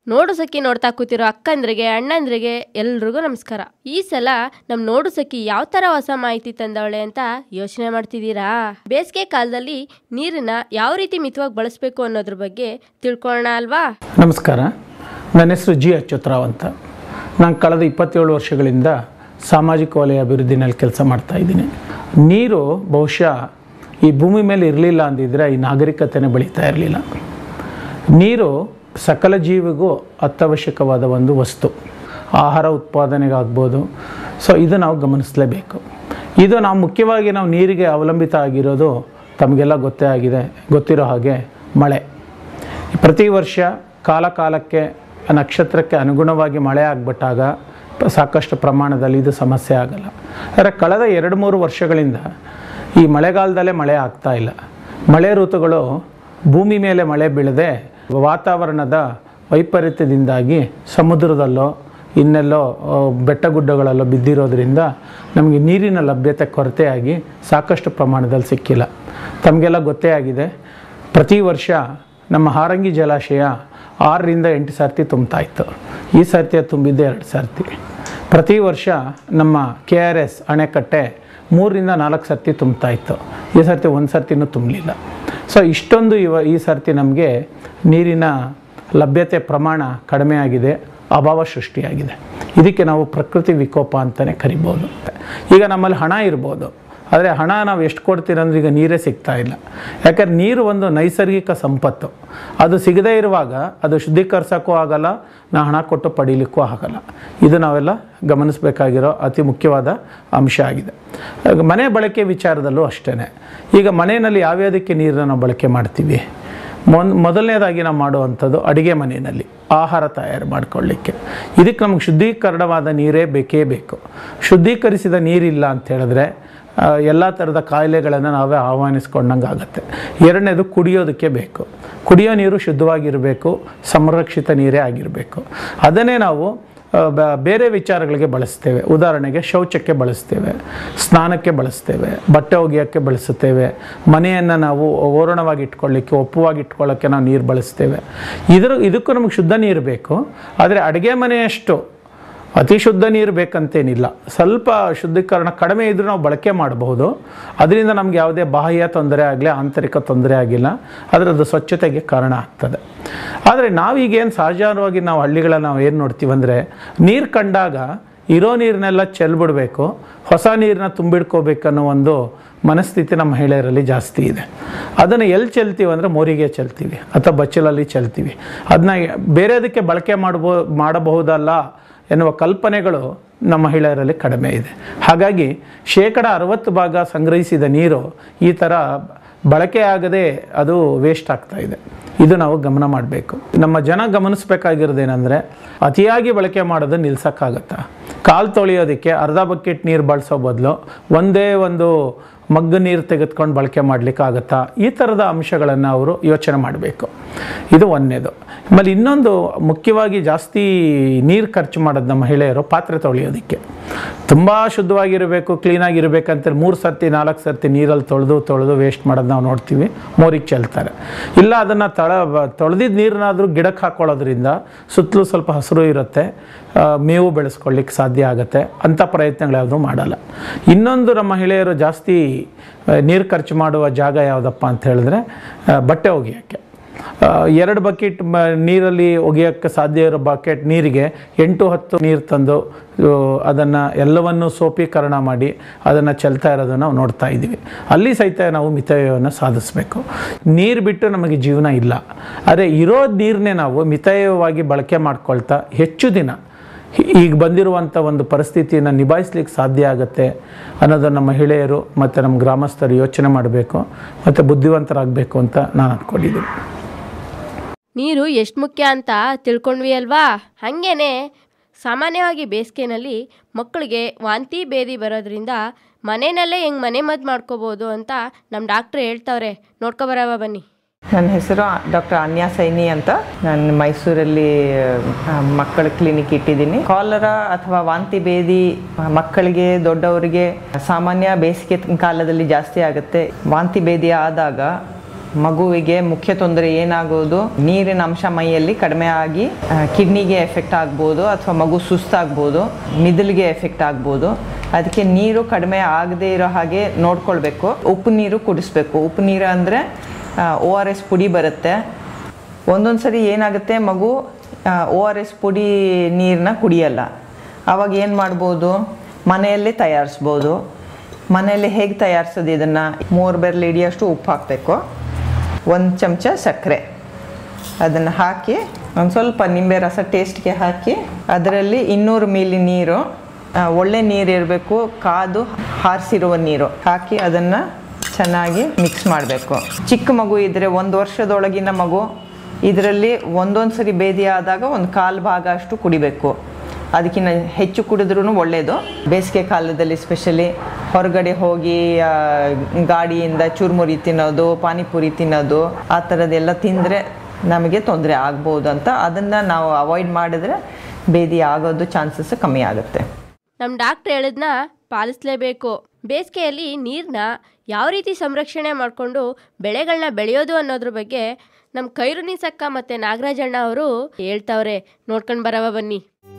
ನೋಡು ಸಖಿ ನೋಡ್ತಾ ಕೂತಿರೋ ಅಕ್ಕಂದ್ರಿಗೆ ಅಣ್ಣಂದ್ರಿಗೆ ಎಲ್ರಿಗೂ ನಮಸ್ಕಾರ ಈ ಸಲ ನಮ್ ನೋಡು ಸಖಿ ಯಾವ ತರ ಹೊಸ ಮಾಹಿತಿ ತಂದವಳೆ ಅಂತ ಯೋಚನೆ ಮಾಡ್ತಿದ್ದೀರಾ ಬೇಸಿಗೆ ಕಾಲದಲ್ಲಿ ನೀರನ್ನ ಯಾವ ರೀತಿ ಮಿತವಾಗಿ ಬಳಸಬೇಕು ಅನ್ನೋದ್ರ ಬಗ್ಗೆ ತಿಳ್ಕೊಳ್ಳೋಣ ಅಲ್ವಾ ನಮಸ್ಕಾರ ನನ್ನ ಹೆಸರು ಜಿ ಅಚ್ಯುತರಾವ್ ಅಂತ ನಾನು ಕಳೆದ ಇಪ್ಪತ್ತೇಳು ವರ್ಷಗಳಿಂದ ಸಾಮಾಜಿಕ ವಲಯ ಅಭಿವೃದ್ಧಿನಲ್ಲಿ ಕೆಲಸ ಮಾಡ್ತಾ ಇದ್ದೀನಿ ನೀರು ಬಹುಶಃ ಈ ಭೂಮಿ ಮೇಲೆ ಇರಲಿಲ್ಲ ಅಂದಿದ್ರೆ ಈ ನಾಗರಿಕತೆನೇ ಬೆಳೀತಾ ಇರಲಿಲ್ಲ ನೀರು ಸಕಲ ಜೀವಿಗೂ ಅತ್ಯವಶ್ಯಕವಾದ ಒಂದು ವಸ್ತು ಆಹಾರ ಉತ್ಪಾದನೆಗಾಗ್ಬೋದು ಸೊ ಇದು ನಾವು ಗಮನಿಸಲೇಬೇಕು ಇದು ನಾವು ಮುಖ್ಯವಾಗಿ ನಾವು ನೀರಿಗೆ ಅವಲಂಬಿತ ಆಗಿರೋದು ತಮಗೆಲ್ಲ ಗೊತ್ತೇ ಆಗಿದೆ ಗೊತ್ತಿರೋ ಹಾಗೆ ಮಳೆ ಪ್ರತಿ ವರ್ಷ ಕಾಲ ಕಾಲಕ್ಕೆ ನಕ್ಷತ್ರಕ್ಕೆ ಅನುಗುಣವಾಗಿ ಮಳೆ ಆಗ್ಬಿಟ್ಟಾಗ ಪ- ಸಾಕಷ್ಟು ಪ್ರಮಾಣದಲ್ಲಿ ಇದು ಸಮಸ್ಯೆ ಆಗಲ್ಲ ಆದರೆ ಕಳೆದ ಎರಡು ಮೂರು ವರ್ಷಗಳಿಂದ ಈ ಮಳೆಗಾಲದಲ್ಲೇ ಮಳೆ ಆಗ್ತಾ ಇಲ್ಲ ಮಳೆ ಋತುಗಳು ಭೂಮಿ ಮೇಲೆ ಮಳೆ ಬೀಳದೆ ವಾತಾವರಣದ ವೈಪರೀತ್ಯದಿಂದಾಗಿ ಸಮುದ್ರದಲ್ಲೋ ಇನ್ನೆಲ್ಲೋ ಆ, ಬೆಟ್ಟಗುಡ್ಡಗಳಲ್ಲೋ ಬಿದ್ದಿರೋದ್ರಿಂದ ನಮಗೆ ನೀರಿನ ಲಭ್ಯತೆ ಕೊರತೆಯಾಗಿ ಸಾಕಷ್ಟು ಪ್ರಮಾಣದಲ್ಲಿ ಸಿಕ್ಕಿಲ್ಲ ತಮಗೆಲ್ಲ ಗೊತ್ತೇ ಆಗಿದೆ ಪ್ರತಿ ವರ್ಷ ನಮ್ಮ ಹಾರಂಗಿ ಜಲಾಶಯ ಆರರಿಂದ ಎಂಟು ಸರ್ತಿ ತುಂಬ್ತಾ ಇತ್ತು ಈ ಸರ್ತಿ ಅದು ತುಂಬಿದ್ದು ಎರಡು ಸರ್ತಿ ಪ್ರತಿ ವರ್ಷ ನಮ್ಮ ಕೆ ಆರ್ ಎಸ್ ಅಣೆಕಟ್ಟೆ ಮೂರರಿಂದ ನಾಲ್ಕು ಸರ್ತಿ ತುಂಬ್ತಾ ಇತ್ತು ಈ ಸರ್ತಿ ಒಂದು ಸರ್ತಿನೂ ತುಂಬಲಿಲ್ಲ ಸೊ ಇಷ್ಟೊಂದು ಇವ ಈ ಸರ್ತಿ ನಮಗೆ ನೀರಿನ ಲಭ್ಯತೆ ಪ್ರಮಾಣ ಕಡಿಮೆ ಆಗಿದೆ ಅಭಾವ ಸೃಷ್ಟಿಯಾಗಿದೆ ಇದಕ್ಕೆ ನಾವು ಪ್ರಕೃತಿ ವಿಕೋಪ ಅಂತಲೇ ಕರಿಬೋದು ಈಗ ನಮ್ಮಲ್ಲಿ ಹಣ ಇರ್ಬೋದು ಆದರೆ ಹಣ ನಾವು ಎಷ್ಟು ಕೊಡ್ತೀರಂದ್ರೆ ಈಗ ನೀರೇ ಸಿಗ್ತಾ ಇಲ್ಲ ಯಾಕಂದ್ರೆ ನೀರು ಒಂದು ನೈಸರ್ಗಿಕ ಸಂಪತ್ತು ಅದು ಸಿಗದೇ ಇರುವಾಗ ಅದು ಶುದ್ಧೀಕರಿಸೋಕ್ಕೂ ಆಗಲ್ಲ ನಾವು ಹಣ ಕೊಟ್ಟು ಪಡೀಲಿಕ್ಕೂ ಆಗಲ್ಲ ಇದು ನಾವೆಲ್ಲ ಗಮನಿಸಬೇಕಾಗಿರೋ ಅತಿ ಮುಖ್ಯವಾದ ಅಂಶ ಆಗಿದೆ ಈಗ ಮನೆ ಬಳಕೆ ವಿಚಾರದಲ್ಲೂ ಅಷ್ಟೇ ಈಗ ಮನೆಯಲ್ಲಿ ಯಾವ್ಯಾವುದಕ್ಕೆ ನೀರನ್ನು ನಾವು ಬಳಕೆ ಮಾಡ್ತೀವಿ ಮೊನ್ ಮೊದಲನೇದಾಗಿ ನಾವು ಮಾಡುವಂಥದ್ದು ಅಡುಗೆ ಮನೆಯಲ್ಲಿ ಆಹಾರ ತಯಾರು ಮಾಡ್ಕೊಳ್ಳಿಕ್ಕೆ ಇದಕ್ಕೆ ನಮಗೆ ಶುದ್ಧೀಕರಣವಾದ ನೀರೇ ಬೇಕೇ ಬೇಕು ಶುದ್ಧೀಕರಿಸಿದ ನೀರಿಲ್ಲ ಅಂತ ಹೇಳಿದ್ರೆ ಎಲ್ಲ ಥರದ ಕಾಯಿಲೆಗಳನ್ನು ನಾವೇ ಆಹ್ವಾನಿಸ್ಕೊಂಡಂಗೆ ಆಗುತ್ತೆ ಎರಡನೇದು ಕುಡಿಯೋದಕ್ಕೆ ಬೇಕು ಕುಡಿಯೋ ನೀರು ಶುದ್ಧವಾಗಿರಬೇಕು ಸಂರಕ್ಷಿತ ನೀರೇ ಆಗಿರಬೇಕು ಅದನ್ನೇ ನಾವು ಆ, ಬ- ಬೇರೆ ವಿಚಾರಗಳಿಗೆ ಬಳಸ್ತೇವೆ ಉದಾಹರಣೆಗೆ ಶೌಚಕ್ಕೆ ಬಳಸ್ತೇವೆ ಸ್ನಾನಕ್ಕೆ ಬಳಸ್ತೇವೆ ಬಟ್ಟೆ ಒಗೆಯೋಕ್ಕೆ ಬಳಸುತ್ತೇವೆ ಮನೆಯನ್ನು ನಾವು ಓರಣವಾಗಿ ಇಟ್ಕೊಳ್ಳಿಕ್ಕೆ ಒಪ್ಪುವಾಗಿ ಇಟ್ಕೊಳ್ಳೋಕ್ಕೆ ನಾವು ನೀರು ಬಳಸ್ತೇವೆ ಇದ್ರ ಇದಕ್ಕೂ ನಮಗೆ ಶುದ್ಧ ನೀರು ಬೇಕು ಆದರೆ ಅಡುಗೆ ಮನೆಯಷ್ಟು ಅತಿ ಶುದ್ಧ ನೀರು ಬೇಕಂತೇನಿಲ್ಲ ಸ್ವಲ್ಪ ಶುದ್ಧೀಕರಣ ಕಡಿಮೆ ಇದ್ರೂ ನಾವು ಬಳಕೆ ಮಾಡಬಹುದು ಅದರಿಂದ ನಮ್ಗೆ ಯಾವುದೇ ಬಾಹ್ಯ ತೊಂದರೆ ಆಗಲಿ ಆಂತರಿಕ ತೊಂದರೆ ಆಗಿಲ್ಲ ಆದರೆ ಅದು ಸ್ವಚ್ಛತೆಗೆ ಕಾರಣ ಆಗ್ತದೆ ಆದರೆ ನಾವೀಗೇನು ಸಹಜವಾಗಿ ನಾವು ಹಳ್ಳಿಗಳಲ್ಲಿ ನಾವು ಏನು ನೋಡ್ತೀವಿ ಅಂದರೆ ನೀರು ಕಂಡಾಗ ಇರೋ ನೀರನ್ನೆಲ್ಲ ಚೆಲ್ಬಿಡ್ಬೇಕು ಹೊಸ ನೀರನ್ನ ತುಂಬಿಡ್ಕೋಬೇಕನ್ನೋ ಒಂದು ಮನಸ್ಥಿತಿ ನಮ್ಮ ಮಹಿಳೆಯರಲ್ಲಿ ಜಾಸ್ತಿ ಇದೆ ಅದನ್ನು ಎಲ್ಲಿ ಚೆಲ್ತೀವಿ ಅಂದರೆ ಮೋರಿಗೆ ಚೆಲ್ತೀವಿ ಅಥವಾ ಬಚ್ಚಲಲ್ಲಿ ಚೆಲ್ತೀವಿ ಅದನ್ನ ಬೇರೆದಕ್ಕೆ ಬಳಕೆ ಮಾಡ್ಬೋ ಮಾಡಬಹುದಲ್ಲ ಎನ್ನುವ ಕಲ್ಪನೆಗಳು ನಮ್ಮ ಮಹಿಳೆಯರಲ್ಲಿ ಕಡಿಮೆ ಇದೆ ಹಾಗಾಗಿ ಶೇಕಡ ಅರವತ್ತು ಭಾಗ ಸಂಗ್ರಹಿಸಿದ ನೀರು ಈ ಥರ ಬಳಕೆ ಆಗದೆ ಅದು ವೇಸ್ಟ್ ಆಗ್ತಾ ಇದೆ ಇದು ನಾವು ಗಮನ ಮಾಡಬೇಕು ನಮ್ಮ ಜನ ಗಮನಿಸಬೇಕಾಗಿರೋದೇನೆಂದರೆ ಅತಿಯಾಗಿ ಬಳಕೆ ಮಾಡೋದನ್ನು ನಿಲ್ಸೋಕ್ಕಾಗತ್ತಾ ಕಾಲು ತೊಳೆಯೋದಕ್ಕೆ ಅರ್ಧ ಬಕೆಟ್ ನೀರು ಬಳಸೋ ಬದಲು ಒಂದೇ ಒಂದು ಮಗ್ಗು ನೀರು ತೆಗೆದುಕೊಂಡು ಬಳಕೆ ಮಾಡಲಿಕ್ಕಾಗತ್ತಾ ಈ ಥರದ ಅಂಶಗಳನ್ನು ಅವರು ಯೋಚನೆ ಮಾಡಬೇಕು ಇದು ಒಂದನೇದು ಆಮೇಲೆ ಇನ್ನೊಂದು ಮುಖ್ಯವಾಗಿ ಜಾಸ್ತಿ ನೀರು ಖರ್ಚು ಮಾಡೋದು ನಮ್ಮ ಮಹಿಳೆಯರು ಪಾತ್ರೆ ತೊಳೆಯೋದಕ್ಕೆ ತುಂಬ ಶುದ್ಧವಾಗಿರಬೇಕು ಕ್ಲೀನಾಗಿರ್ಬೇಕಂತೇಳಿ ಮೂರು ಸರ್ತಿ ನಾಲ್ಕು ಸರ್ತಿ ನೀರಲ್ಲಿ ತೊಳೆದು ತೊಳೆದು ವೇಸ್ಟ್ ಮಾಡೋದು ನಾವು ನೋಡ್ತೀವಿ ಮೋರಿಗೆ ಚೆಲ್ತಾರೆ ಇಲ್ಲ ಅದನ್ನು ತಳ ತೊಳೆದಿದ್ದ ನೀರನ್ನಾದರೂ ಗಿಡಕ್ಕೆ ಹಾಕ್ಕೊಳ್ಳೋದ್ರಿಂದ ಸುತ್ತಲೂ ಸ್ವಲ್ಪ ಹಸಿರು ಇರುತ್ತೆ ಆ, ಮೇವು ಬೆಳೆಸ್ಕೊಳ್ಳಿಕ್ಕೆ ಸಾಧ್ಯ ಆಗುತ್ತೆ ಅಂಥ ಪ್ರಯತ್ನಗಳು ಯಾವುದೂ ಮಾಡಲ್ಲ ಇನ್ನೊಂದು ನಮ್ಮ ಮಹಿಳೆಯರು ಜಾಸ್ತಿ ನೀರು ಖರ್ಚು ಮಾಡುವ ಜಾಗ ಯಾವುದಪ್ಪ ಅಂತ ಹೇಳಿದ್ರೆ ಆ, ಬಟ್ಟೆ ಒಗೆಯೋಕ್ಕೆ ಆ, ಎರಡು ಬಕೆಟ್ ಮ ನೀರಲ್ಲಿ ಒಗೆಯೋಕ್ಕೆ ಸಾಧ್ಯ ಇರೋ ಬಕೆಟ್ ನೀರಿಗೆ ಎಂಟು ಹತ್ತು ನೀರು ತಂದು ಅದನ್ನು ಎಲ್ಲವನ್ನು ಸೋಪೀಕರಣ ಮಾಡಿ ಅದನ್ನು ಚೆಲ್ತಾ ಇರೋದನ್ನು ನಾವು ನೋಡ್ತಾ ಇದ್ದೀವಿ ಅಲ್ಲಿ ಸಹಿತ ನಾವು ಮಿತವ್ಯಯವನ್ನು ಸಾಧಿಸಬೇಕು ನೀರು ಬಿಟ್ಟು ನಮಗೆ ಜೀವನ ಇಲ್ಲ ಆದರೆ ಇರೋ ನೀರನ್ನೇ ನಾವು ಮಿತವ್ಯಯವಾಗಿ ಬಳಕೆ ಮಾಡ್ಕೊಳ್ತಾ ಹೆಚ್ಚು ದಿನ ಈಗ ಬಂದಿರುವಂಥ ಒಂದು ಪರಿಸ್ಥಿತಿಯನ್ನು ನಿಭಾಯಿಸ್ಲಿಕ್ಕೆ ಸಾಧ್ಯ ಆಗುತ್ತೆ ಅನ್ನೋದನ್ನು ಮಹಿಳೆಯರು ಮತ್ತು ನಮ್ಮ ಗ್ರಾಮಸ್ಥರು ಯೋಚನೆ ಮಾಡಬೇಕು ಮತ್ತು ಬುದ್ಧಿವಂತರಾಗಬೇಕು ಅಂತ ನಾನು ಅಂದ್ಕೊಂಡಿದ್ದೀನಿ ನೀರು ಎಷ್ಟು ಮುಖ್ಯ ಅಂತ ತಿಳ್ಕೊಂಡ್ವಿ ಅಲ್ವಾ ಹಾಗೇನೆ ಸಾಮಾನ್ಯವಾಗಿ ಬೇಸಿಗೆನಲ್ಲಿ ಮಕ್ಕಳಿಗೆ ವಾಂತಿ ಭೇದಿ ಬರೋದ್ರಿಂದ ಮನೆಯಲ್ಲೇ ಹೆಂಗೆ ಮನೆ ಮದ್ದು ಮಾಡ್ಕೋಬೋದು ಅಂತ ನಮ್ಮ ಡಾಕ್ಟ್ರು ಹೇಳ್ತಾವ್ರೆ ನೋಡ್ಕೊಬರವ ಬನ್ನಿ ನನ್ನ ಹೆಸರು ಡಾಕ್ಟರ್ ಅನ್ಯಾ ಸೈನಿ ಅಂತ ನಾನು ಮೈಸೂರಲ್ಲಿ ಆ, ಮಕ್ಕಳ ಕ್ಲಿನಿಕ್ ಇಟ್ಟಿದ್ದೀನಿ ಕಾಲರ ಅಥವಾ ವಾಂತಿ ಭೇದಿ ಆ, ಮಕ್ಕಳಿಗೆ ದೊಡ್ಡವರಿಗೆ ಸಾಮಾನ್ಯ ಬೇಸಿಗೆ ಕಾಲದಲ್ಲಿ ಜಾಸ್ತಿ ಆಗುತ್ತೆ ವಾಂತಿ ಭೇದಿ ಆದಾಗ ಮಗುವಿಗೆ ಮುಖ್ಯ ತೊಂದರೆ ಏನಾಗೋದು ನೀರಿನ ಅಂಶ ಮೈಯಲ್ಲಿ ಕಡಿಮೆ ಆಗಿ ಕಿಡ್ನಿಗೆ ಎಫೆಕ್ಟ್ ಆಗ್ಬೋದು ಅಥವಾ ಮಗು ಸುಸ್ತಾಗ್ಬೋದು ಮಿದುಳಿಗೆ ಎಫೆಕ್ಟ್ ಆಗ್ಬೋದು ಅದಕ್ಕೆ ನೀರು ಕಡಿಮೆ ಆಗದೇ ಇರೋ ಹಾಗೆ ನೋಡ್ಕೊಳ್ಬೇಕು ಉಪ್ಪು ನೀರು ಕುಡಿಸ್ಬೇಕು ಉಪ್ಪು ನೀರು ಅಂದರೆ ಒ ಆರ್ ಎಸ್ ಪುಡಿ ಬರುತ್ತೆ ಒಂದೊಂದು ಸರಿ ಏನಾಗುತ್ತೆ ಮಗು ಒ ಆರ್ ಎಸ್ ಪುಡಿ ನೀರನ್ನ ಕುಡಿಯಲ್ಲ ಆವಾಗ ಏನು ಮಾಡ್ಬೋದು ಮನೆಯಲ್ಲೇ ತಯಾರಿಸ್ಬೋದು ಮನೆಯಲ್ಲಿ ಹೇಗೆ ತಯಾರಿಸೋದು ಇದನ್ನು ಮೂರು ಬೆರಳು ಹಿಡಿಯೋಷ್ಟು ಉಪ್ಪು ಹಾಕಬೇಕು ಒಂದು ಚಮಚ ಸಕ್ಕರೆ ಅದನ್ನು ಹಾಕಿ ಒಂದು ಸ್ವಲ್ಪ ನಿಂಬೆ ರಸ ಟೇಸ್ಟ್ಗೆ ಹಾಕಿ ಅದರಲ್ಲಿ ಇನ್ನೂರು ಮಿಲಿ ನೀರು ಆ, ಒಳ್ಳೆ ನೀರು ಇರಬೇಕು ಕಾದು ಹಾರಿಸಿರುವ ನೀರು ಹಾಕಿ ಅದನ್ನು ಚೆನ್ನಾಗಿ ಮಿಕ್ಸ್ ಮಾಡಬೇಕು ಚಿಕ್ಕ ಮಗು ಇದ್ದರೆ ಒಂದು ವರ್ಷದೊಳಗಿನ ಮಗು ಇದರಲ್ಲಿ ಒಂದೊಂದು ಸರಿ ಬೇದಿ ಆದಾಗ ಒಂದು ಕಾಲು ಭಾಗ ಅಷ್ಟು ಕುಡಿಬೇಕು ಅದಕ್ಕಿಂತ ಹೆಚ್ಚು ಕುಡಿದ್ರೂ ಒಳ್ಳೆಯದು ಬೇಸಿಗೆ ಕಾಲದಲ್ಲಿ ಸ್ಪೆಷಲಿ ಹೊರಗಡೆ ಹೋಗಿ ಆ, ಗಾಡಿಯಿಂದ ಚುರುಮುರಿ ತಿನ್ನೋದು ಪಾನಿಪುರಿ ತಿನ್ನೋದು ಆ ಥರದ್ದೆಲ್ಲ ತಿಂದರೆ ನಮಗೆ ತೊಂದರೆ ಆಗ್ಬೋದು ಅಂತ ಅದನ್ನು ನಾವು ಅವಾಯ್ಡ್ ಮಾಡಿದ್ರೆ ಬೇದಿ ಆಗೋದು ಚಾನ್ಸಸ್ ಕಮ್ಮಿ ಆಗುತ್ತೆ ನಮ್ಮ ಡಾಕ್ಟ್ರ್ ಹೇಳಿದ್ನ ಪಾಲಿಸಲೇಬೇಕು ಬೇಸಿಗೆಯಲ್ಲಿ ನೀರನ್ನ ಯಾವ ರೀತಿ ಸಂರಕ್ಷಣೆ ಮಾಡಿಕೊಂಡು ಬೆಳೆಗಳನ್ನ ಬೆಳೆಯೋದು ಅನ್ನೋದ್ರ ಬಗ್ಗೆ ನಮ್ಮ ಕೈರುನಿಸಕ್ಕ ಮತ್ತು ನಾಗರಾಜಣ್ಣ ಅವರು ಹೇಳ್ತಾವ್ರೆ ನೋಡ್ಕೊಂಡು ಬರವ ಬನ್ನಿ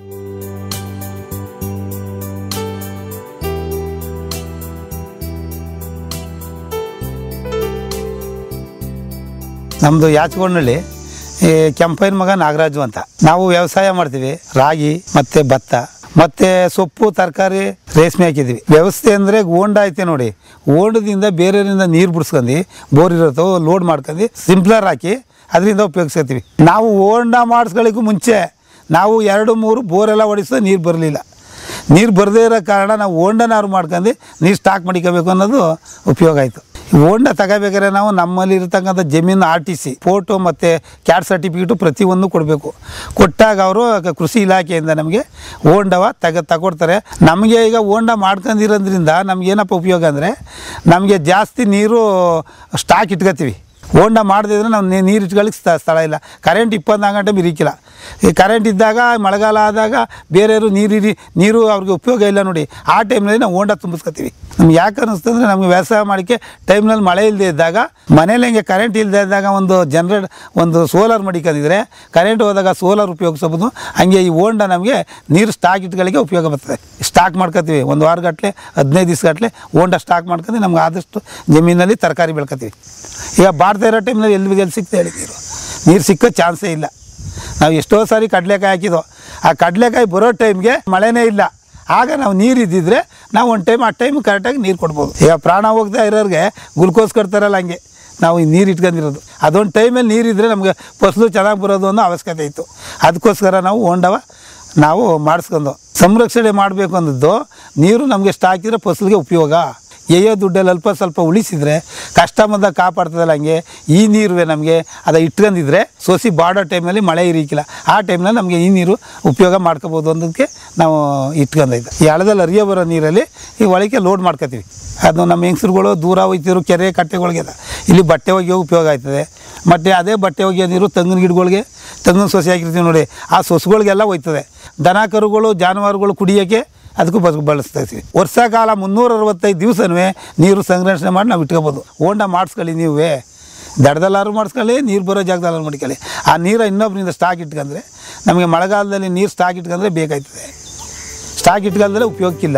ನಮ್ಮದು ಯಾಚಗೊಂಡಳ್ಳಿ ಈ ಕೆಂಪೈನ ಮಗ ನಾಗರಾಜು ಅಂತ ನಾವು ವ್ಯವಸಾಯ ಮಾಡ್ತೀವಿ ರಾಗಿ ಮತ್ತೆ ಭತ್ತ ಮತ್ತೆ ಸೊಪ್ಪು ತರಕಾರಿ ರೇಷ್ಮೆ ಹಾಕಿದ್ವಿ ವ್ಯವಸ್ಥೆ ಅಂದರೆ ಹೋಂಡ ಐತೆ ನೋಡಿ ಹೋಂಡದಿಂದ ಬೇರೆಯವರಿಂದ ನೀರು ಬಿಡ್ಸ್ಕೊಂಡು ಬೋರ್ ಇರುತ್ತೋ ಲೋಡ್ ಮಾಡ್ಕೊಂಡು ಸಿಂಪ್ಲರ್ ಹಾಕಿ ಅದರಿಂದ ಉಪಯೋಗಿಸ್ಕೊತೀವಿ ನಾವು ಹೋಂಡ ಮಾಡಿಸ್ಕೊಳ್ಳಿಕ್ಕೂ ಮುಂಚೆ ನಾವು ಎರಡು ಮೂರು ಬೋರೆಲ್ಲ ಹೊಡಿಸೋ ನೀರು ಬರಲಿಲ್ಲ ನೀರು ಬರದೇ ಇರೋ ಕಾರಣ ನಾವು ಹೋಂಡನಾರು ಮಾಡ್ಕೊಂಡು ನೀರು ಸ್ಟಾಕ್ ಮಾಡ್ಕೋಬೇಕು ಅನ್ನೋದು ಉಪಯೋಗ ಆಯಿತು ಹೋಂಡ ತಗೋಬೇಕಾದ್ರೆ ನಾವು ನಮ್ಮಲ್ಲಿ ಇರತಕ್ಕಂಥ ಜಮೀನು ಆರ್ ಟಿ ಸಿ ಫೋಟೋ ಮತ್ತು ಕ್ಯಾಟ್ ಸರ್ಟಿಫಿಕೇಟು ಪ್ರತಿಯೊಂದು ಕೊಡಬೇಕು ಕೊಟ್ಟಾಗ ಅವರು ಕೃಷಿ ಇಲಾಖೆಯಿಂದ ನಮಗೆ ಹೋಂಡವ ತಗ ತಗೊಡ್ತಾರೆ ನಮಗೆ ಈಗ ಹೋಂಡ ಮಾಡ್ಕೊಂಡಿರೋದ್ರಿಂದ ನಮ್ಗೇನಪ್ಪ ಉಪಯೋಗ ಅಂದರೆ ನಮಗೆ ಜಾಸ್ತಿ ನೀರು ಸ್ಟಾಕ್ ಇಟ್ಕೋತೀವಿ ಹೋಂಡ ಮಾಡದಿದ್ರೆ ನಾವು ನೀ- ನೀರು ಇಟ್ಕೊಳ್ಳಿಕ್ಕೆ ಸ್ಥ- ಸ್ಥಳ ಇಲ್ಲ ಕರೆಂಟ್ ಇಪ್ಪತ್ನಾಲ್ಕು ಗಂಟೆ ಇರಿಕಿಲ್ಲ ಈ ಕರೆಂಟ್ ಇದ್ದಾಗ ಮಳೆಗಾಲ ಆದಾಗ ಬೇರೆಯವರು ನೀರು ಇರಿ ನೀರು ಅವ್ರಿಗೆ ಉಪಯೋಗ ಇಲ್ಲ ನೋಡಿ ಆ ಟೈಮ್ನಲ್ಲಿ ನಾವು ಹೋಂಡ ತುಂಬಿಸ್ಕೊತೀವಿ ನಮ್ಗೆ ಯಾಕೆ ಅನ್ನಿಸ್ತು ಅಂದರೆ ನಮಗೆ ವ್ಯವಸಾಯ ಮಾಡೋಕ್ಕೆ ಟೈಮ್ನಲ್ಲಿ ಮಳೆ ಇಲ್ಲದೆ ಇದ್ದಾಗ ಮನೇಲಿ ಹಿಂಗೆ ಕರೆಂಟ್ ಇಲ್ಲದೆ ಇದ್ದಾಗ ಒಂದು ಜನ್ರೇಟ್ ಒಂದು ಸೋಲಾರ್ ಮಡಿಕೊಂಡಿದ್ರೆ ಕರೆಂಟ್ ಹೋದಾಗ ಸೋಲಾರ್ ಉಪಯೋಗಿಸ್ಬೋದು ಹಂಗೆ ಈ ಹೋಂಡ ನಮಗೆ ನೀರು ಸ್ಟಾಕ್ ಇಟ್ಕೊಳ್ಳಿಕ್ಕೆ ಉಪಯೋಗ ಬರ್ತದೆ ಸ್ಟಾಕ್ ಮಾಡ್ಕೊತೀವಿ ಒಂದು ವಾರ ಗಟ್ಟಲೆ ಹದಿನೈದು ದಿವಸ ಗಟ್ಟಲೆ ಹೋಂಡ ಸ್ಟಾಕ್ ಮಾಡ್ಕೊಂಡು ನಮ್ಗೆ ಆದಷ್ಟು ಜಮೀನಲ್ಲಿ ತರಕಾರಿ ಬೆಳ್ಕೊತೀವಿ ಈಗ ಬಾಡ್ತಾ ಇರೋ ಟೈಮ್ನಲ್ಲಿ ಎಲ್ಲಿ ಎಲ್ಲಿ ಸಿಗ್ತಾ ಹೇಳಿ ನೀರು ನೀರು ಸಿಕ್ಕೋ ಚಾನ್ಸೇ ಇಲ್ಲ ನಾವು ಎಷ್ಟೋ ಸಾರಿ ಕಡಲೆಕಾಯಿ ಹಾಕಿದ್ವು ಆ ಕಡಲೆಕಾಯಿ ಬರೋ ಟೈಮ್ಗೆ ಮಳೆನೇ ಇಲ್ಲ ಆಗ ನಾವು ನೀರು ಇದ್ದಿದ್ರೆ ನಾವು ಒಂದು ಟೈಮ್ ಆ ಟೈಮ್ ಕರೆಕ್ಟಾಗಿ ನೀರು ಕೊಡ್ಬೋದು ಈಗ ಪ್ರಾಣ ಹೋಗ್ತಾ ಇರೋರಿಗೆ ಗ್ಲುಕೋಸ್ ಕೊಡ್ತಾರಲ್ಲ ಹಂಗೆ ನಾವು ಈ ನೀರು ಇಟ್ಕೊಂಡಿರೋದು ಅದೊಂದು ಟೈಮಲ್ಲಿ ನೀರಿದ್ದರೆ ನಮಗೆ ಫಸಲು ಚೆನ್ನಾಗಿ ಬರೋದು ಅನ್ನೋ ಅವಶ್ಯಕತೆ ಇತ್ತು ಅದಕ್ಕೋಸ್ಕರ ನಾವು ಹೊಂಡವ ನಾವು ಮಾಡಿಸ್ಕೊಂಡು ಸಂರಕ್ಷಣೆ ಮಾಡಬೇಕು ಅಂದದ್ದು ನೀರು ನಮಗೆ ಸ್ಟಾಕ್ ಇದ್ರೆ ಫಸಲಿಗೆ ಉಪಯೋಗ ಏಯೋ ದುಡ್ಡಲ್ಲಿ ಅಲ್ಪ ಸ್ವಲ್ಪ ಉಳಿಸಿದ್ರೆ ಕಷ್ಟ ಬಂದಾಗ ಕಾಪಾಡ್ತದಲ್ಲ ಹಂಗೆ ಈ ನೀರುವೆ ನಮಗೆ ಅದ ಇಟ್ಕೊಂಡಿದ್ರೆ ಸೋಸಿ ಬಾಡೋ ಟೈಮ್ನಲ್ಲಿ ಮಳೆ ಇರಿಕಿಲ್ಲ ಆ ಟೈಮ್ನಲ್ಲಿ ನಮಗೆ ಈ ನೀರು ಉಪಯೋಗ ಮಾಡ್ಕೋಬೋದು ಅನ್ನೋದಕ್ಕೆ ನಾವು ಇಟ್ಕೊಂಡಿದ್ದೆ ಈ ಹಳದಲ್ಲಿ ಹರಿಯೋ ಬರೋ ನೀರಲ್ಲಿ ಈ ಒಳಗೆ ಲೋಡ್ ಮಾಡ್ಕೋತೀವಿ ಅದು ನಮ್ಮ ಹೆಂಗಸ್ರುಗಳು ದೂರ ಹೋಯ್ತಿರೋ ಕೆರೆ ಕಟ್ಟೆಗಳಿಗೆಲ್ಲ ಇಲ್ಲಿ ಬಟ್ಟೆ ಒಗೆಯೋ ಉಪಯೋಗ ಆಯ್ತದೆ ಮತ್ತು ಅದೇ ಬಟ್ಟೆ ಒಗೆಯೋ ನೀರು ತೆಂಗಿನ ಗಿಡಗಳಿಗೆ ತೆಂಗಿನ ಸೊಸೆ ಹಾಕಿರ್ತೀವಿ ನೋಡಿ ಆ ಸೊಸೆಗಳಿಗೆಲ್ಲ ಹೋಯ್ತದೆ ದನ ಕರುಗಳು ಜಾನುವಾರುಗಳು ಕುಡಿಯೋಕ್ಕೆ ಅದಕ್ಕೂ ಬಸ್ ಬಳಸ್ತಾ ಇರ್ತೀವಿ ವರ್ಷಕಾಲ ಮುನ್ನೂರ ಅರವತ್ತೈದು ದಿವಸನೂ ನೀರು ಸಂರಕ್ಷಣೆ ಮಾಡಿ ನಾವು ಇಟ್ಕೋಬೋದು ಹೋಂಡ ಮಾಡಿಸ್ಕೊಳ್ಳಿ ನೀವೇ ದಡದಲ್ಲಾರು ಮಾಡಿಸ್ಕೊಳ್ಳಿ ನೀರು ಬರೋ ಜಾಗದಲ್ಲಾರು ಮಾಡ್ಕೊಳ್ಳಿ ಆ ನೀರು ಇನ್ನೊಬ್ಬರಿಂದ ಸ್ಟಾಕ್ ಇಟ್ಕೊಂಡ್ರೆ ನಮಗೆ ಮಳೆಗಾಲದಲ್ಲಿ ನೀರು ಸ್ಟಾಕ್ ಇಟ್ಕೊಂಡ್ರೆ ಬೇಕಾಯ್ತದೆ ಸ್ಟಾಕ್ ಇಟ್ಕೊಂಡ್ರೆ ಉಪಯೋಗಕ್ಕಿಲ್ಲ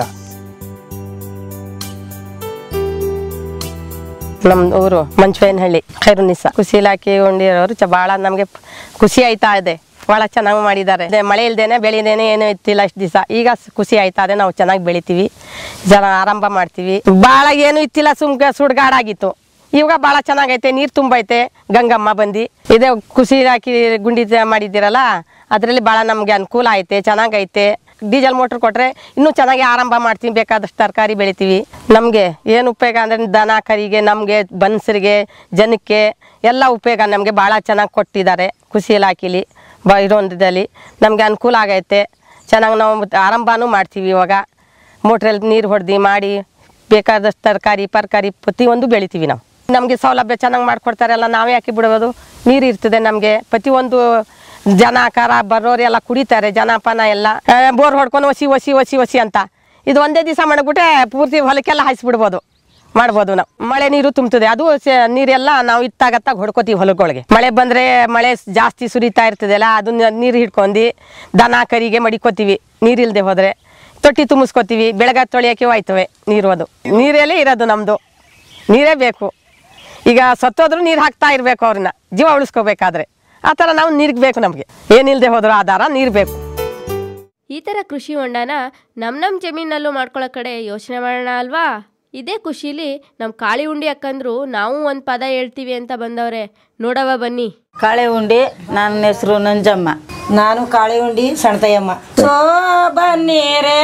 ನಮ್ಮ ಊರು ಮಂಚವೇನಹಳ್ಳಿ ಖೈರುನಿಸ ಖುಷಿ ಇಲಾಖೆ ಹೊಂದಿರೋರು ಚ ಭಾಳ ನಮಗೆ ಖುಷಿ ಆಯ್ತಾ ಇದೆ ಭಾಳ ಚೆನ್ನಾಗಿ ಮಾಡಿದ್ದಾರೆ ಅದೇ ಮಳೆ ಇಲ್ದೇನೆ ಬೆಳಿದೇನೆ ಏನೂ ಇತ್ತಿಲ್ಲ ಅಷ್ಟು ದಿವಸ ಈಗ ಸ್- ಖುಷಿ ಆಯ್ತಾ ಇದೆ ನಾವು ಚೆನ್ನಾಗಿ ಬೆಳಿತೀವಿ ಜನ ಆರಂಭ ಮಾಡ್ತೀವಿ ಭಾಳ ಏನೂ ಇತ್ತಿಲ್ಲ ಸುಮ್ಕ ಸುಡ್ಗಾಡಾಗಿತ್ತು ಇವಾಗ ಭಾಳ ಚೆನ್ನಾಗೈತೆ ನೀರು ತುಂಬೈತೆ ಗಂಗಮ್ಮ ಬಂದು ಇದೇ ಖುಷಿ ಇಲಾಖೆ ಗುಂಡಿ ತ- ಮಾಡಿದ್ದೀರಲ್ಲ ಅದರಲ್ಲಿ ಭಾಳ ನಮಗೆ ಅನುಕೂಲ ಐತೆ ಚೆನ್ನಾಗೈತೆ ಡೀಸೆಲ್ ಮೋಟ್ರ್ ಕೊಟ್ಟರೆ ಇನ್ನೂ ಚೆನ್ನಾಗಿ ಆರಂಭ ಮಾಡ್ತೀವಿ ಬೇಕಾದಷ್ಟು ತರಕಾರಿ ಬೆಳಿತೀವಿ ನಮಗೆ ಏನು ಉಪಯೋಗ ಅಂದರೆ ದನ ಕರಿಗೆ ನಮಗೆ ಬನ್ಸರಿಗೆ ಜನಕ್ಕೆ ಎಲ್ಲ ಉಪಯೋಗ ನಮಗೆ ಭಾಳ ಚೆನ್ನಾಗಿ ಕೊಟ್ಟಿದ್ದಾರೆ ಖುಷಿ ಇಲಾಖೆಲಿ ಬ ಇರೋದ್ರಲ್ಲಿ ನಮಗೆ ಅನುಕೂಲ ಆಗೈತೆ ಚೆನ್ನಾಗಿ ನಾವು ಆರಂಭನೂ ಮಾಡ್ತೀವಿ ಇವಾಗ ಮೋಟ್ರಲ್ಲಿ ನೀರು ಹೊಡೆದು ಮಾಡಿ ಬೇಕಾದಷ್ಟು ತರಕಾರಿ ಪರ್ಕಾರಿ ಪ್ರತಿಯೊಂದು ಬೆಳಿತೀವಿ ನಾವು ನಮಗೆ ಸೌಲಭ್ಯ ಚೆನ್ನಾಗಿ ಮಾಡಿಕೊಡ್ತಾರಲ್ಲ ನಾವೇ ಹಾಕಿ ಬಿಡ್ಬೋದು ನೀರು ಇರ್ತದೆ ನಮಗೆ ಪ್ರತಿಯೊಂದು ಜನ ಕರ ಬರೋರು ಎಲ್ಲ ಕುಡಿತಾರೆ ಜನಪನ ಎಲ್ಲ ಆ, ಬೋರ್ ಹೊಡ್ಕೊಂಡು ಒಸಿ ಒಸಿ ಒಸಿ ಒಸಿ ಅಂತ ಇದು ಒಂದೇ ದಿವಸ ಮಾಡಿಬಿಟ್ರೆ ಪೂರ್ತಿ ಹೊಲಕ್ಕೆಲ್ಲ ಹಾಯಿಸ್ಬಿಡ್ಬೋದು ಮಾಡ್ಬೋದು ನಾವು ಮಳೆ ನೀರು ತುಂಬುತ್ತದೆ ಅದು ಸ- ನೀರೆಲ್ಲ ನಾವು ಇತ್ತಾಗತ್ತಾಗ ಹೊಡ್ಕೋತೀವಿ ಹೊಲಗಳಿಗೆ ಮಳೆ ಬಂದ್ರೆ ಮಳೆ ಸ್- ಜಾಸ್ತಿ ಸುರಿತಾ ಇರ್ತದಲ್ಲ ಅದನ್ನ ನೀರು ಹಿಡ್ಕೊಂಡು ದನ ಕರಿಗೆ ಮಡಿಕೋತೀವಿ ನೀರಿಲ್ದೆ ಹೋದ್ರೆ ತೊಟ್ಟಿ ತುಂಬಿಸ್ಕೋತೀವಿ ಬೆಳಗ ತೊಳೆಯೋಕೆ ಹೋಯ್ತವೆ ನೀರು ಅದು ನೀರಲ್ಲೇ ಇರೋದು ನಮ್ಮದು ನೀರೇ ಬೇಕು ಈಗ ಸತ್ತೋದ್ರೂ ನೀರು ಹಾಕ್ತಾ ಇರಬೇಕು ಅವ್ರನ್ನ ಜೀವ ಉಳಿಸ್ಕೋಬೇಕಾದ್ರೆ ಆ ಥರ ನಾವು ನೀರಿಗೆ ಬೇಕು ನಮಗೆ ಏನಿಲ್ಲದೆ ಹೋದ್ರೂ ಆಧಾರ ನೀರು ಬೇಕು ಈ ಥರ ಕೃಷಿ ಹೊಂಡನ ನಮ್ಮ ನಮ್ಮ ಜಮೀನಲ್ಲೂ ಮಾಡ್ಕೊಳ್ಳೋ ಕಡೆ ಯೋಚನೆ ಮಾಡೋಣ ಅಲ್ವಾ ಇದೇ ಖುಷಿಲಿ ನಮ್ಮ ಕಾಳಿ ಉಂಡಿ ಅಕ್ಕಂದ್ರು ನಾವು ಒಂದು ಪದ ಹೇಳ್ತೀವಿ ಅಂತ ಬಂದವ್ರೆ ನೋಡವ ಬನ್ನಿ ಕಾಳೆ ಉಂಡಿ ನನ್ನ ಹೆಸರು ನಂಜಮ್ಮ ನಾನು ಕಾಳೆ ಉಂಡಿ ಸಣ್ತಯ್ಯಮ್ಮ ಸೋ ಬನ್ನೀರೇ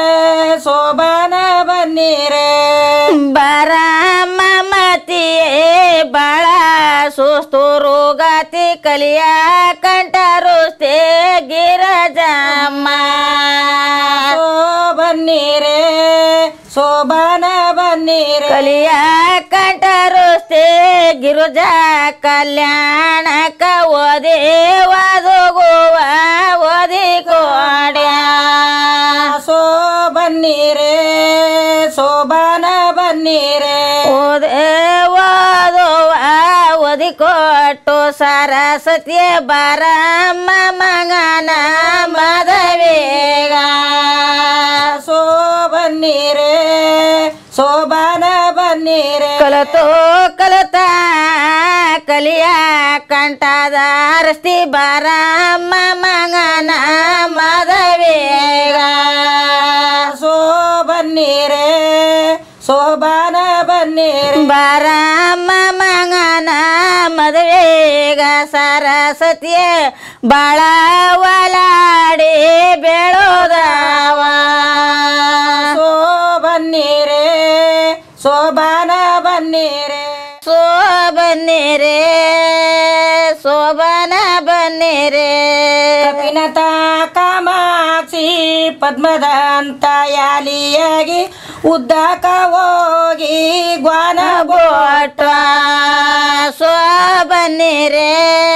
ಸೋಬಾನ ಬನ್ನೀರೇ ಬರಮ್ಮ ಮತಿಯೇ ಬಾಳ ಸುಸ್ತು ರೋಗತಿ ಕಲಿಯ ಕಂಠರುಸ್ತೆ ಗಿರಜಮ್ಮ ಸೋ ಬನ್ನೀರೇ ಸೋಬಾನ ಬನ್ನೀರೇ ಕಲಿಯ ಕಂಠರುಸ್ತೆ ಗಿರುಜ ಕಲ್ಯಾಣಕ ಓದಿ ಒದಗುವ ಓದಿ ಕೋಡ್ಯ ಸೋ ಬನ್ನೀರೇ ಸೋಬಾನ ಬನ್ನೀರೇ ಓದೆ ಓದುವ ಓದಿ ಕೊಟ್ಟು ಸರಸ್ವತಿಯ ಬರಮ್ಮ ಮಗನ ಮದವೇಗ ಸೋ ಬನ್ನೀರೇ ಸೋಬಾನ ಬನ್ನೀರೇ ಕಲತು ಕಲತ ಕಲಿಯ ಕಂಠದಾರಸ್ತಿ ಬರಮ್ಮ ಮಗನ ಮದವೇಗ ಸೋ ಬನ್ನೀರೇ ಸೋಬಾನ ಬನ್ನೀರೇ ಬರಮ್ಮ ಮಗನ ಮದುವೆಗ ಸರಸ್ವತಿಯ ಬಾಳ ಒಲಾಡಿ ಬೆಳೋದವ ಸೋ ಬನ್ನೀರೇ ಸೋಬಾನ ಬನ್ನೀರೇ ಸೋ ಬನ್ನಿರೇ ಶೋಭನ ಬನ್ನಿರೇ ಕಪಿನತ ಕಾಮಾಕ್ಷಿ ಪದ್ಮದಂತ ಯಾಲಿಯಾಗಿ ಉದ್ದಕ ಹೋಗಿ ಗ್ವಾನ ಗೋಟ ಸೋ ಬನ್ನಿರೇ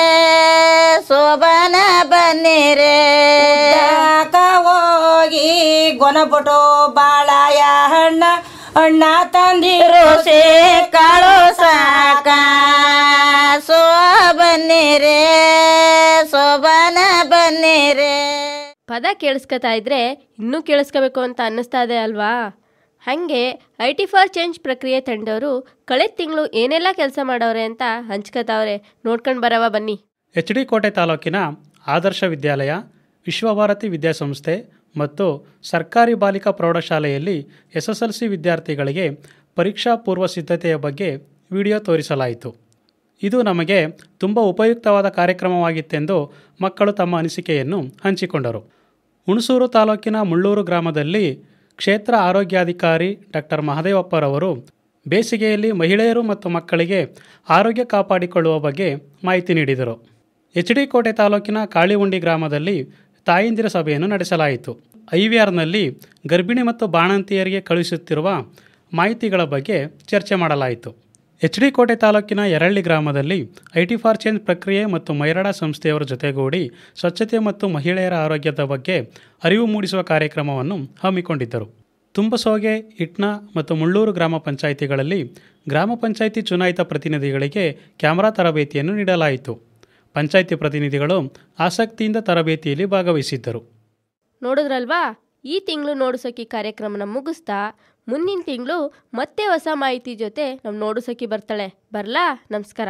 ಶೋಭನ ಬನ್ನಿರೇ ಉದ್ದಕ ಹೋಗಿ ಗೊನಪುಟು ಬಾಳಯ ಹಣ್ಣ ಅಣ್ಣ ತಂದಿರು ರೋಸೆ ಕಾಳು ಸಾಕ ಸೋ ಬನ್ನಿರೇ ಶೋಭನ ಬನ್ನಿರೇ ಪದ ಕೇಳಿಸ್ಕೊತಾ ಇದ್ರೆ ಇನ್ನೂ ಕೇಳಿಸ್ಕೋಬೇಕು ಅಂತ ಅನ್ನಿಸ್ತಾ ಇದೆ ಅಲ್ವಾ ಹಾಗೆ ಐ ಟಿ ಫಾರ್ ಚೇಂಜ್ ಪ್ರಕ್ರಿಯೆ ತಂಡವರು ಕಳೆದ ತಿಂಗಳು ಏನೆಲ್ಲ ಕೆಲಸ ಮಾಡವ್ರೆ ಅಂತ ಹಂಚ್ಕೋತಾವ್ರೆ ನೋಡ್ಕೊಂಡು ಬರವ ಬನ್ನಿ ಎಚ್ ಡಿ ಕೋಟೆ ತಾಲೂಕಿನ ಆದರ್ಶ ವಿದ್ಯಾಲಯ ವಿಶ್ವಭಾರತಿ ವಿದ್ಯಾಸಂಸ್ಥೆ ಮತ್ತು ಸರ್ಕಾರಿ ಬಾಲಿಕಾ ಪ್ರೌಢಶಾಲೆಯಲ್ಲಿ ಎಸ್ ಎಸ್ ಎಲ್ ಸಿ ವಿದ್ಯಾರ್ಥಿಗಳಿಗೆ ಪರೀಕ್ಷಾ ಪೂರ್ವ ಸಿದ್ಧತೆಯ ಬಗ್ಗೆ ವಿಡಿಯೋ ತೋರಿಸಲಾಯಿತು ಇದು ನಮಗೆ ತುಂಬ ಉಪಯುಕ್ತವಾದ ಕಾರ್ಯಕ್ರಮವಾಗಿತ್ತೆಂದು ಮಕ್ಕಳು ತಮ್ಮ ಅನಿಸಿಕೆಯನ್ನು ಹಂಚಿಕೊಂಡರು ಹುಣಸೂರು ತಾಲೂಕಿನ ಮುಳ್ಳೂರು ಗ್ರಾಮದಲ್ಲಿ ಕ್ಷೇತ್ರ ಆರೋಗ್ಯಾಧಿಕಾರಿ ಡಾಕ್ಟರ್ ಮಹದೇವಪ್ಪರವರು ಬೇಸಿಗೆಯಲ್ಲಿ ಮಹಿಳೆಯರು ಮತ್ತು ಮಕ್ಕಳಿಗೆ ಆರೋಗ್ಯ ಕಾಪಾಡಿಕೊಳ್ಳುವ ಬಗ್ಗೆ ಮಾಹಿತಿ ನೀಡಿದರು ಎಚ್ ಡಿ ಕೋಟೆ ತಾಲೂಕಿನ ಕಾಳಿಹುಂಡಿ ಗ್ರಾಮದಲ್ಲಿ ತಾಯಂದಿರ ಸಭೆಯನ್ನು ನಡೆಸಲಾಯಿತು ಐ ವಿ ಆರ್ನಲ್ಲಿ ಗರ್ಭಿಣಿ ಮತ್ತು ಬಾಣಂತಿಯರಿಗೆ ಕಳುಹಿಸುತ್ತಿರುವ ಮಾಹಿತಿಗಳ ಬಗ್ಗೆ ಚರ್ಚೆ ಮಾಡಲಾಯಿತು ಎಚ್ ಡಿ ಕೋಟೆ ತಾಲೂಕಿನ ಯರಳ್ಳಿ ಗ್ರಾಮದಲ್ಲಿ ಐ ಟಿ ಫಾರ್ ಚೇಂಜ್ ಪ್ರಕ್ರಿಯೆ ಮತ್ತು ಮೈರಾಡ ಸಂಸ್ಥೆಯವರ ಜೊತೆಗೂಡಿ ಸ್ವಚ್ಛತೆ ಮತ್ತು ಮಹಿಳೆಯರ ಆರೋಗ್ಯದ ಬಗ್ಗೆ ಅರಿವು ಮೂಡಿಸುವ ಕಾರ್ಯಕ್ರಮವನ್ನು ಹಮ್ಮಿಕೊಂಡಿದ್ದರು ತುಂಬಸೋಗೆ ಇಟ್ನ ಮತ್ತು ಮುಳ್ಳೂರು ಗ್ರಾಮ ಪಂಚಾಯಿತಿಗಳಲ್ಲಿ ಗ್ರಾಮ ಪಂಚಾಯಿತಿ ಚುನಾಯಿತ ಪ್ರತಿನಿಧಿಗಳಿಗೆ ಕ್ಯಾಮರಾ ತರಬೇತಿಯನ್ನು ನೀಡಲಾಯಿತು ಪಂಚಾಯಿತಿ ಪ್ರತಿನಿಧಿಗಳು ಆಸಕ್ತಿಯಿಂದ ತರಬೇತಿಯಲ್ಲಿ ಭಾಗವಹಿಸಿದ್ದರು ನೋಡಿದ್ರಲ್ವಾ ಈ ತಿಂಗಳು ನೋಡುಸಖಿ ಕಾರ್ಯಕ್ರಮನ ಮುಗಿಸ್ತಾ ಮುಂದಿನ ತಿಂಗಳು ಮತ್ತೆ ಹೊಸ ಮಾಹಿತಿ ಜೊತೆ ನಮ್ಮ ನೋಡುಸಖಿ ಬರ್ತಾಳೆ ಬರ್ಲಾ ನಮಸ್ಕಾರ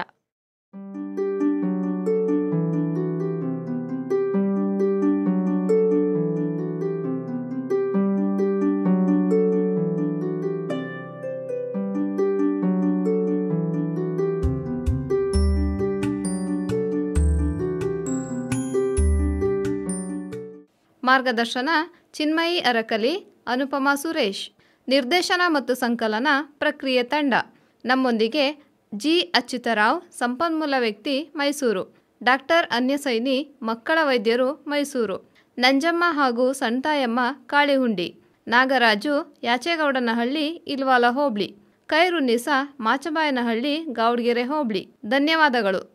ಮಾರ್ಗದರ್ಶನ ಚಿನ್ಮಯಿ ಅರಕಲಿ ಅನುಪಮಾ ಸುರೇಶ್ ನಿರ್ದೇಶನ ಮತ್ತು ಸಂಕಲನ ಪ್ರಕ್ರಿಯೆ ತಂಡ ನಮ್ಮೊಂದಿಗೆ ಜಿ ಅಚ್ಯುತರಾವ್ ಸಂಪನ್ಮೂಲ ವ್ಯಕ್ತಿ ಮೈಸೂರು ಡಾಕ್ಟರ್ ಅನ್ಯಸೈನಿ ಮಕ್ಕಳ ವೈದ್ಯರು ಮೈಸೂರು ನಂಜಮ್ಮ ಹಾಗೂ ಸಣ್ತಾಯಮ್ಮ ಕಾಳಿಹುಂಡಿ ನಾಗರಾಜು ಯಾಚೇಗೌಡನಹಳ್ಳಿ ಇಲ್ವಾಲ ಹೋಬಳಿ ಖೈರುನ್ನಿಸಾ ಮಾಚಬಾಯನಹಳ್ಳಿ ಗೌಡ್ಗೆರೆ ಹೋಬಳಿ ಧನ್ಯವಾದಗಳು